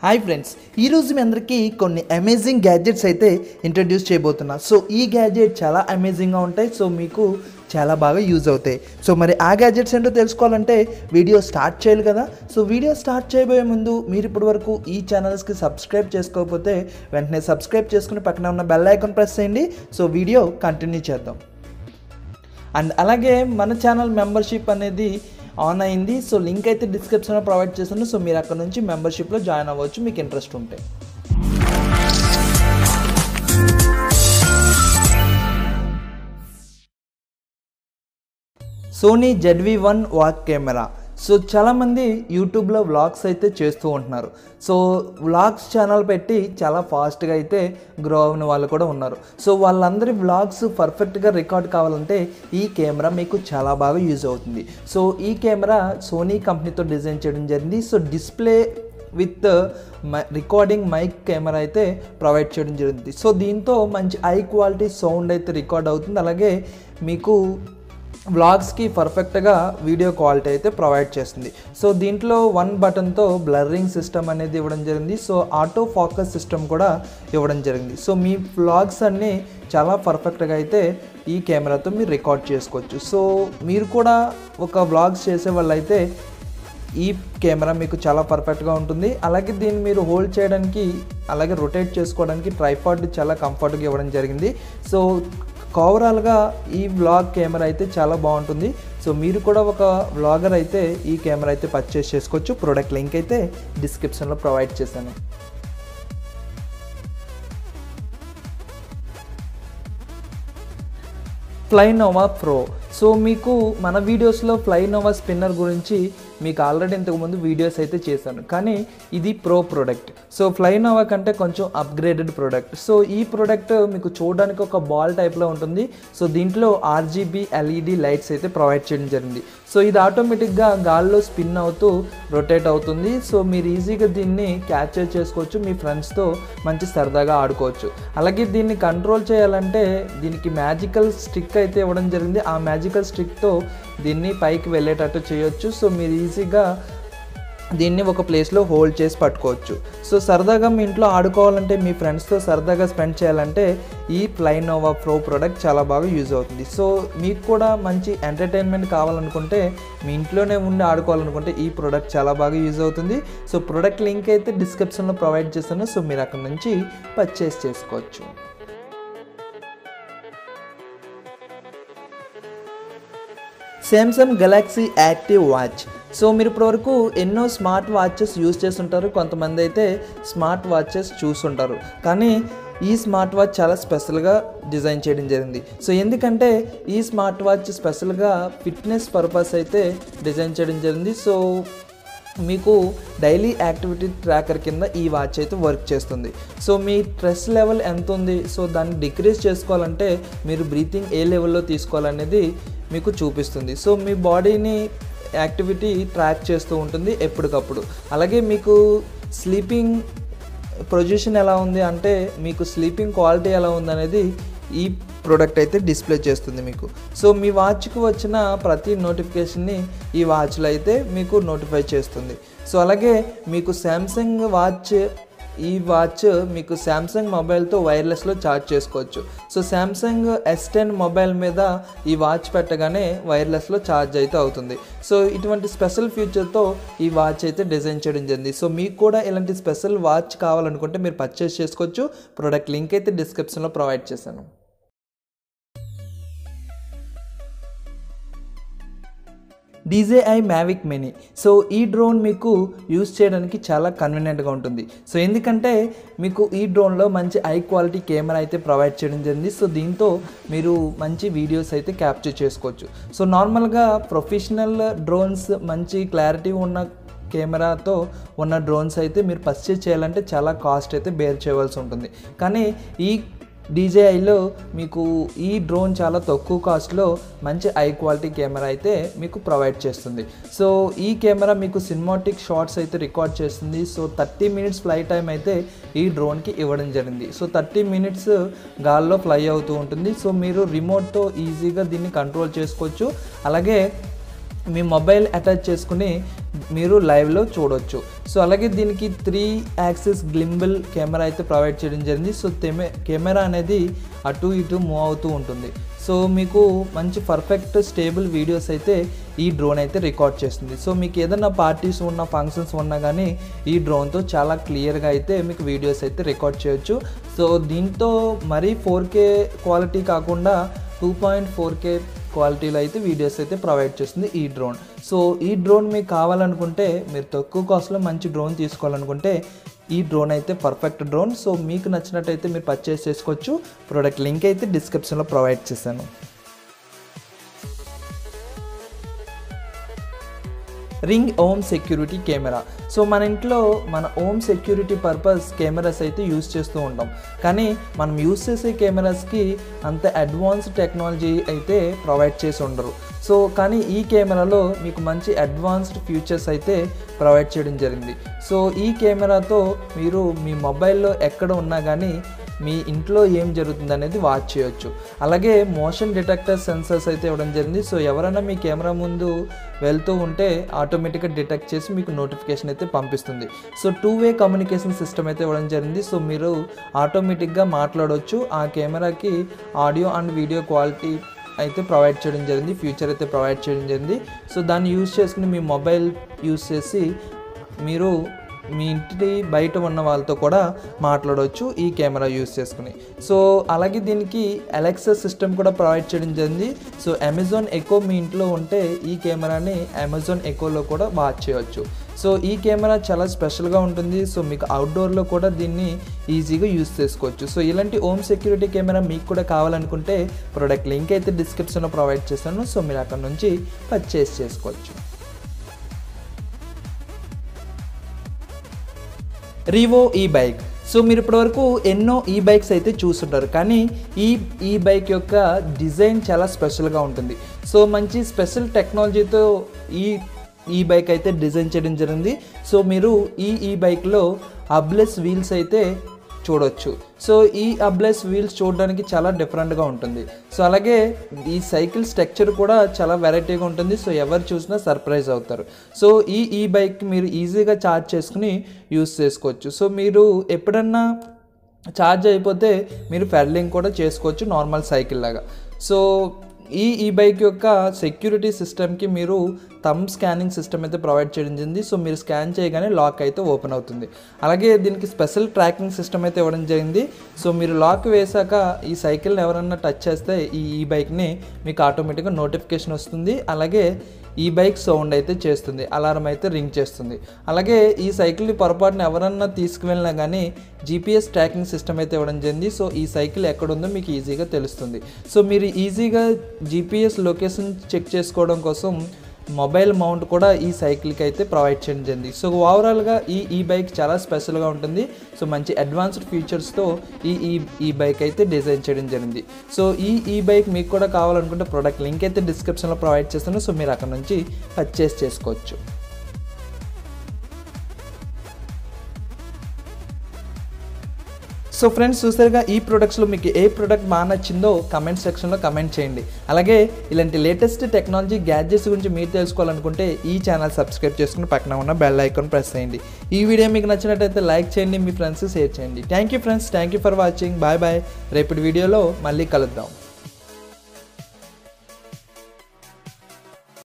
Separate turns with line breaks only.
hi friends ఈరోజు మీ అందరికీ కొన్ని అమేజింగ్ గ్యాడ్జెట్స్ అయితే ఇంట్రడ్యూస్ చేయబోతున్నా సో ఈ గ్యాడ్జెట్ చాలా అమేజింగ్గా ఉంటాయి సో మీకు చాలా బాగా యూజ్ అవుతాయి సో మరి ఆ గ్యాడ్జెట్స్ ఏంటో తెలుసుకోవాలంటే వీడియో స్టార్ట్ చేయాలి కదా సో వీడియో స్టార్ట్ చేయబోయే ముందు మీరు ఇప్పటి వరకు ఈ ఛానల్స్కి సబ్స్క్రైబ్ చేసుకోకపోతే వెంటనే సబ్స్క్రైబ్ చేసుకుని పక్కన ఉన్న బెల్ ఐకాన్ ప్రెస్ చేయండి సో వీడియో కంటిన్యూ చేద్దాం అండ్ అలాగే మన ఛానల్ మెంబర్షిప్ అనేది ఆన్ అయింది సో లింక్ అయితే డిస్క్రిప్షన్లో ప్రొవైడ్ చేస్తాను సో మీరు అక్కడ నుంచి మెంబర్షిప్లో జాయిన్ అవ్వచ్చు మీకు ఇంట్రెస్ట్ ఉంటే Sony ZV one vlog camera so చాలామంది యూట్యూబ్లో వ్లాగ్స్ అయితే చేస్తూ ఉంటున్నారు సో వ్లాగ్స్ ఛానల్ పెట్టి చాలా ఫాస్ట్గా అయితే గ్రో అయిన వాళ్ళు కూడా ఉన్నారు సో వాళ్ళందరి వ్లాగ్స్ పర్ఫెక్ట్గా రికార్డ్ కావాలంటే ఈ కెమెరా మీకు చాలా బాగా యూజ్ అవుతుంది సో ఈ కెమెరా సోనీ కంపెనీతో డిజైన్ చేయడం జరిగింది so display with recording mic camera అయితే ప్రొవైడ్ చేయడం జరిగింది సో దీంతో మంచి హై క్వాలిటీ సౌండ్ అయితే రికార్డ్ అవుతుంది అలాగే మీకు వ్లాగ్స్కి పర్ఫెక్ట్గా వీడియో క్వాలిటీ అయితే ప్రొవైడ్ చేస్తుంది సో దీంట్లో వన్ బటన్తో బ్లర్రింగ్ సిస్టమ్ అనేది ఇవ్వడం జరిగింది సో ఆటో ఫోకస్ సిస్టమ్ కూడా ఇవ్వడం జరిగింది సో మీ వ్లాగ్స్ అన్నీ చాలా పర్ఫెక్ట్గా అయితే ఈ కెమెరాతో మీరు రికార్డ్ చేసుకోవచ్చు సో మీరు కూడా ఒక వ్లాగ్స్ చేసే వాళ్ళైతే ఈ కెమెరా మీకు చాలా పర్ఫెక్ట్గా ఉంటుంది అలాగే దీన్ని మీరు హోల్డ్ చేయడానికి అలాగే రొటేట్ చేసుకోవడానికి ట్రైపాడ్ చాలా కంఫర్ట్గా ఇవ్వడం జరిగింది సో ఓవరాల్గా ఈ వ్లాగ్ కెమెరా అయితే చాలా బాగుంటుంది సో మీరు కూడా ఒక వ్లాగర్ అయితే ఈ కెమెరా అయితే పర్చేస్ చేసుకోవచ్చు ప్రోడక్ట్ లింక్ అయితే డిస్క్రిప్షన్లో ప్రొవైడ్ చేశాను ఫ్లైనోవా ప్రో సో మీకు మన వీడియోస్లో ఫ్లైనోవా స్పిన్నర్ గురించి మీకు ఆల్రెడీ ఇంతకుముందు వీడియోస్ అయితే చేశాను కానీ ఇది ప్రో ప్రోడక్ట్ సో ఫ్లైనోవా కంటే కొంచెం అప్గ్రేడెడ్ ప్రోడక్ట్ సో ఈ ప్రోడక్ట్ మీకు చూడడానికి ఒక బాల్ టైప్లో ఉంటుంది సో దీంట్లో ఆర్జీబీ ఎల్ఈడి లైట్స్ అయితే ప్రొవైడ్ చేయడం జరిగింది సో ఇది ఆటోమేటిక్గా గాల్లో స్పిన్ అవుతూ రొటేట్ అవుతుంది సో మీరు ఈజీగా దీన్ని క్యాప్చర్ చేసుకోవచ్చు మీ ఫ్రెండ్స్తో మంచి సరదాగా ఆడుకోవచ్చు అలాగే దీన్ని కంట్రోల్ చేయాలంటే దీనికి మ్యాజికల్ స్టిక్ అయితే ఇవ్వడం జరిగింది ఆ మ్యాజికల్ స్టిక్తో దీన్ని పైకి వెళ్ళేటట్టు చేయొచ్చు సో మీరు ఈజీగా దీన్ని ఒక ప్లేస్లో హోల్డ్ చేసి పట్టుకోవచ్చు సో సరదాగా మీ ఇంట్లో ఆడుకోవాలంటే మీ ఫ్రెండ్స్తో సరదాగా స్పెండ్ చేయాలంటే ఈ ఫ్లైనోవా ప్రో ప్రోడక్ట్ చాలా బాగా యూజ్ అవుతుంది సో మీకు కూడా మంచి ఎంటర్టైన్మెంట్ కావాలనుకుంటే మీ ఇంట్లోనే ఉండి ఆడుకోవాలనుకుంటే ఈ ప్రోడక్ట్ చాలా బాగా యూజ్ అవుతుంది సో ప్రోడక్ట్ లింక్ అయితే డిస్క్రిప్షన్లో ప్రొవైడ్ చేస్తాను సో మీరు అక్కడ నుంచి పర్చేస్ చేసుకోవచ్చు Samsung Galaxy Active watch so మీరు ఇప్పటివరకు ఎన్నో స్మార్ట్ వాచెస్ యూజ్ చేస్తుంటారు కొంతమంది అయితే స్మార్ట్ వాచెస్ చూస్తుంటారు కానీ ఈ స్మార్ట్ వాచ్ చాలా స్పెషల్గా డిజైన్ చేయడం జరిగింది సో ఎందుకంటే ఈ స్మార్ట్ వాచ్ స్పెషల్గా ఫిట్నెస్ పర్పస్ అయితే డిజైన్ చేయడం జరిగింది సో మీకు డైలీ యాక్టివిటీ ట్రాకర్ కింద ఈ వాచ్ అయితే వర్క్ చేస్తుంది సో మీ స్ట్రెస్ లెవెల్ ఎంత ఉంది సో దాన్ని డిక్రీజ్ చేసుకోవాలంటే మీరు బ్రీతింగ్ ఏ లెవెల్లో తీసుకోవాలనేది మీకు చూపిస్తుంది సో మీ బాడీని యాక్టివిటీ ట్రాక్ చేస్తూ ఉంటుంది ఎప్పటికప్పుడు అలాగే మీకు స్లీపింగ్ పొజిషన్ ఎలా ఉంది అంటే మీకు స్లీపింగ్ క్వాలిటీ ఎలా ఉంది అనేది ఈ ప్రోడక్ట్ అయితే డిస్ప్లే చేస్తుంది మీకు సో మీ వాచ్కి వచ్చిన ప్రతి నోటిఫికేషన్ని ఈ వాచ్లో అయితే మీకు నోటిఫై చేస్తుంది సో అలాగే మీకు శాంసంగ్ వాచ్ ఈ వాచ్ మీకు శాంసంగ్ మొబైల్తో వైర్లెస్లో ఛార్జ్ చేసుకోవచ్చు so Samsung S ten mobile మీద ఈ వాచ్ పెట్టగానే వైర్లెస్లో ఛార్జ్ అయితే అవుతుంది సో ఇటువంటి స్పెషల్ ఫీచర్తో ఈ వాచ్ అయితే డిజైన్ చేయడం జరిగింది సో మీకు కూడా ఇలాంటి స్పెషల్ వాచ్ కావాలనుకుంటే మీరు పర్చేస్ చేసుకోవచ్చు ప్రోడక్ట్ లింక్ అయితే డిస్క్రిప్షన్లో ప్రొవైడ్ చేశాను డీజేఐ మ్యావిక్ మినీ సో ఈ డ్రోన్ మీకు యూస్ చేయడానికి చాలా కన్వీనియంట్గా ఉంటుంది సో ఎందుకంటే మీకు ఈ డ్రోన్లో మంచి హై క్వాలిటీ కెమెరా అయితే ప్రొవైడ్ చేయడం జరిగింది సో దీంతో మీరు మంచి వీడియోస్ అయితే క్యాప్చర్ చేసుకోవచ్చు సో నార్మల్గా ప్రొఫెషనల్ డ్రోన్స్ మంచి క్లారిటీ ఉన్న కెమెరాతో ఉన్న డ్రోన్స్ అయితే మీరు పర్చేజ్ చేయాలంటే చాలా కాస్ట్ అయితే బేర్ చేయవలసి ఉంటుంది కానీ ఈ డీజేఐలో మీకు ఈ డ్రోన్ చాలా తక్కువ కాస్ట్లో మంచి హై క్వాలిటీ కెమెరా అయితే మీకు ప్రొవైడ్ చేస్తుంది సో ఈ కెమెరా మీకు సినిమాటిక్ షార్ట్స్ అయితే రికార్డ్ చేస్తుంది so thirty minutes fly time అయితే ఈ డ్రోన్కి ఇవ్వడం జరిగింది సో థర్టీ మినిట్స్ గాల్లో ఫ్లై అవుతూ ఉంటుంది సో మీరు రిమోట్తో ఈజీగా దీన్ని కంట్రోల్ చేసుకోవచ్చు అలాగే మీ మొబైల్ అటాచ్ చేసుకుని మీరు లైవ్లో చూడొచ్చు సో అలాగే దీనికి త్రీ యాక్సిస్ గ్లింబుల్ కెమెరా అయితే ప్రొవైడ్ చేయడం జరిగింది సో తెమె కెమెరా అనేది అటు ఇటు మూవ్ అవుతూ ఉంటుంది సో మీకు మంచి పర్ఫెక్ట్ స్టేబుల్ వీడియోస్ అయితే ఈ డ్రోన్ అయితే రికార్డ్ చేస్తుంది సో మీకు ఏదైనా పార్టీస్ ఉన్న ఫంక్షన్స్ ఉన్నా కానీ ఈ డ్రోన్తో చాలా క్లియర్గా అయితే మీకు వీడియోస్ అయితే రికార్డ్ చేయొచ్చు సో దీంతో మరీ ఫోర్ కే క్వాలిటీ కాకుండా టూ పాయింట్ ఫోర్ కే క్వాలిటీలో అయితే వీడియోస్ అయితే ప్రొవైడ్ చేస్తుంది ఈ డ్రోన్ సో ఈ డ్రోన్ మీకు కావాలనుకుంటే మీరు తక్కువ కాస్ట్లో మంచి డ్రోన్ తీసుకోవాలనుకుంటే ఈ డ్రోన్ అయితే పర్ఫెక్ట్ డ్రోన్ సో మీకు నచ్చినట్టయితే మీరు పర్చేస్ చేసుకోవచ్చు ప్రోడక్ట్ లింక్ అయితే డిస్క్రిప్షన్లో ప్రొవైడ్ చేశాను ring home security camera so మన ఇంట్లో మన ఓమ్ సెక్యూరిటీ పర్పస్ కెమెరాస్ అయితే యూస్ చేస్తూ ఉంటాం కానీ మనం యూస్ చేసే కెమెరాస్కి అంత అడ్వాన్స్ టెక్నాలజీ అయితే ప్రొవైడ్ చేసి ఉండరు సో కానీ ఈ కెమెరాలో మీకు మంచి అడ్వాన్స్డ్ ఫీచర్స్ అయితే ప్రొవైడ్ చేయడం జరిగింది సో ఈ కెమెరాతో మీరు మీ మొబైల్లో ఎక్కడ ఉన్నా కానీ మీ ఇంట్లో ఏం జరుగుతుంది అనేది వాచ్ చేయొచ్చు అలాగే మోషన్ డిటెక్టర్ సెన్సర్స్ అయితే ఇవ్వడం జరిగింది సో ఎవరైనా మీ కెమెరా ముందు వెళ్తూ ఉంటే ఆటోమేటిక్గా డిటెక్ట్ చేసి మీకు నోటిఫికేషన్ అయితే పంపిస్తుంది so two way communication system అయితే ఇవ్వడం జరిగింది సో మీరు ఆటోమేటిక్గా మాట్లాడవచ్చు ఆ కెమెరాకి ఆడియో అండ్ వీడియో క్వాలిటీ అయితే ప్రొవైడ్ చేయడం జరిగింది ఫ్యూచర్ అయితే ప్రొవైడ్ చేయడం జరిగింది సో దాన్ని యూజ్ చేసుకుని మీ మొబైల్ యూజ్ చేసి మీరు మీ ఇంటి బయట ఉన్న వాళ్ళతో కూడా మాట్లాడవచ్చు ఈ కెమెరా యూస్ చేసుకుని సో అలాగే దీనికి అలెక్సా సిస్టమ్ కూడా ప్రొవైడ్ చేయడం జరిగింది సో అమెజాన్ ఎకో మీ ఇంట్లో ఉంటే ఈ కెమెరాని అమెజాన్ ఎకోలో కూడా వాచ్ చేయవచ్చు సో ఈ కెమెరా చాలా స్పెషల్గా ఉంటుంది సో మీకు అవుట్డోర్లో కూడా దీన్ని ఈజీగా యూస్ చేసుకోవచ్చు సో ఇలాంటి హోమ్ సెక్యూరిటీ కెమెరా మీకు కూడా కావాలనుకుంటే ప్రోడక్ట్ లింక్ అయితే డిస్క్రిప్షన్లో ప్రొవైడ్ చేశాను సో మీరు అక్కడ నుంచి పర్చేస్ చేసుకోవచ్చు రీవో ఈ బైక్ సో మీరు ఇప్పటివరకు ఎన్నో ఈ బైక్స్ అయితే చూస్తుంటారు కానీ ఈ ఈ బైక్ యొక్క డిజైన్ చాలా స్పెషల్గా ఉంటుంది సో మంచి స్పెషల్ టెక్నాలజీతో ఈ ఈ బైక్ అయితే డిజైన్ చేయడం జరిగింది సో మీరు ఈ ఈ బైక్లో అబ్లెస్ వీల్స్ అయితే చూడొచ్చు సో ఈ అబ్లెస్ వీల్స్ చూడడానికి చాలా డిఫరెంట్గా ఉంటుంది సో అలాగే ఈ సైకిల్ స్ట్రక్చర్ కూడా చాలా వెరైటీగా ఉంటుంది సో ఎవరు చూసినా సర్ప్రైజ్ అవుతారు సో ఈ ఈ బైక్ మీరు ఈజీగా ఛార్జ్ చేసుకుని యూస్ చేసుకోవచ్చు సో మీరు ఎప్పుడన్నా ఛార్జ్ అయిపోతే మీరు పెడలింగ్ కూడా చేసుకోవచ్చు నార్మల్ సైకిల్ లాగా సో ఈ ఈ బైక్ యొక్క సెక్యూరిటీ సిస్టమ్కి మీరు థమ్ స్కానింగ్ సిస్టమ్ అయితే ప్రొవైడ్ చేయడం జరిగింది సో మీరు స్కాన్ చేయగానే లాక్ అయితే ఓపెన్ అవుతుంది అలాగే దీనికి స్పెషల్ ట్రాకింగ్ సిస్టమ్ అయితే ఇవ్వడం జరిగింది సో మీరు లాక్ వేశాక ఈ సైకిల్ని ఎవరన్నా టచ్ చేస్తే ఈ ఈ బైక్ని మీకు ఆటోమేటిక్గా నోటిఫికేషన్ వస్తుంది అలాగే ఈ బైక్ సౌండ్ అయితే చేస్తుంది అలారం అయితే రింగ్ చేస్తుంది అలాగే ఈ సైకిల్ని పొరపాటున ఎవరన్నా తీసుకువెళ్ళినా కానీ జీపీఎస్ ట్రాకింగ్ సిస్టమ్ అయితే ఇవ్వడం జరిగింది సో ఈ సైకిల్ ఎక్కడుందో మీకు ఈజీగా తెలుస్తుంది సో మీరు ఈజీగా జీపీఎస్ లొకేషన్ చెక్ చేసుకోవడం కోసం మొబైల్ మౌంట్ కూడా ఈ సైకిల్కి అయితే ప్రొవైడ్ చేయడం జరిగింది సో ఓవరాల్గా ఈ ఈ బైక్ చాలా స్పెషల్గా ఉంటుంది సో మంచి అడ్వాన్స్డ్ ఫీచర్స్తో ఈ ఈ ఈ బైక్ అయితే డిజైన్ చేయడం జరిగింది సో ఈ ఈ బైక్ మీకు కూడా కావాలనుకుంటే ప్రోడక్ట్ లింక్ అయితే డిస్క్రిప్షన్లో ప్రొవైడ్ చేస్తాను సో మీరు అక్కడ నుంచి పర్చేస్ చేసుకోవచ్చు సో ఫ్రెండ్స్ చూసారుగా ఈ ప్రొడక్ట్స్లో మీకు ఏ ప్రోడక్ట్ బాగా నచ్చిందో కమెంట్ సెక్షన్లో కమెంట్ చేయండి అలాగే ఇలాంటి లేటెస్ట్ టెక్నాలజీ గ్యాడ్జెట్స్ గురించి మీరు తెలుసుకోవాలనుకుంటే ఈ ఛానల్ సబ్స్క్రైబ్ చేసుకుని పక్కన ఉన్న బెల్ ఐకాన్ ప్రెస్ చేయండి ఈ వీడియో మీకు నచ్చినట్టయితే లైక్ చేయండి మీ ఫ్రెండ్స్ షేర్ చేయండి thank you friends thank you for watching bye bye రేపటి వీడియోలో మళ్ళీ కలుద్దాం